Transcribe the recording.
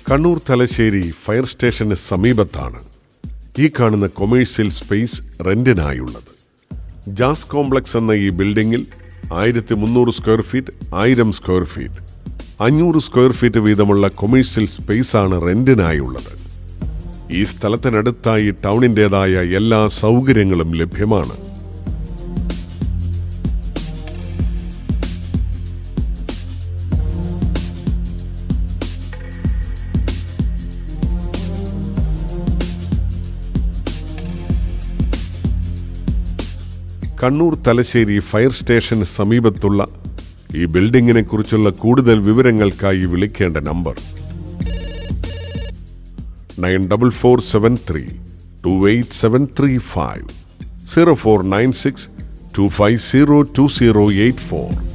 Kannur Thalassery fire സ്റ്റേഷന് സമീപത്താണ് ഈ കാണുന്ന കൊമേഴ്സ്യൽ സ്പേസ് റെന്റിനായുള്ളത് ജാസ് കോംപ്ലക്സ് എന്ന ഈ ബിൽഡിംഗിൽ ആയിരത്തി മുന്നൂറ് സ്ക്വയർ ഫീറ്റ് ആയിരം സ്ക്വയർ ഫീറ്റ് അഞ്ഞൂറ് സ്ക്വയർ ഫീറ്റ് വീതമുള്ള കൊമേഴ്സ്യൽ സ്പേസ് ആണ് റെന്റിനായുള്ളത് ഈ സ്ഥലത്തിനടുത്തായി ടൗണിൻ്റെതായ എല്ലാ സൗകര്യങ്ങളും ലഭ്യമാണ് കണ്ണൂർ തലശ്ശേരി ഫയർ സ്റ്റേഷന് സമീപത്തുള്ള ഈ ബിൽഡിങ്ങിനെ കുറിച്ചുള്ള കൂടുതൽ വിവരങ്ങൾക്കായി വിളിക്കേണ്ട number nine double four seven three two eight seven three five zero four nine six two five zero two zero eight four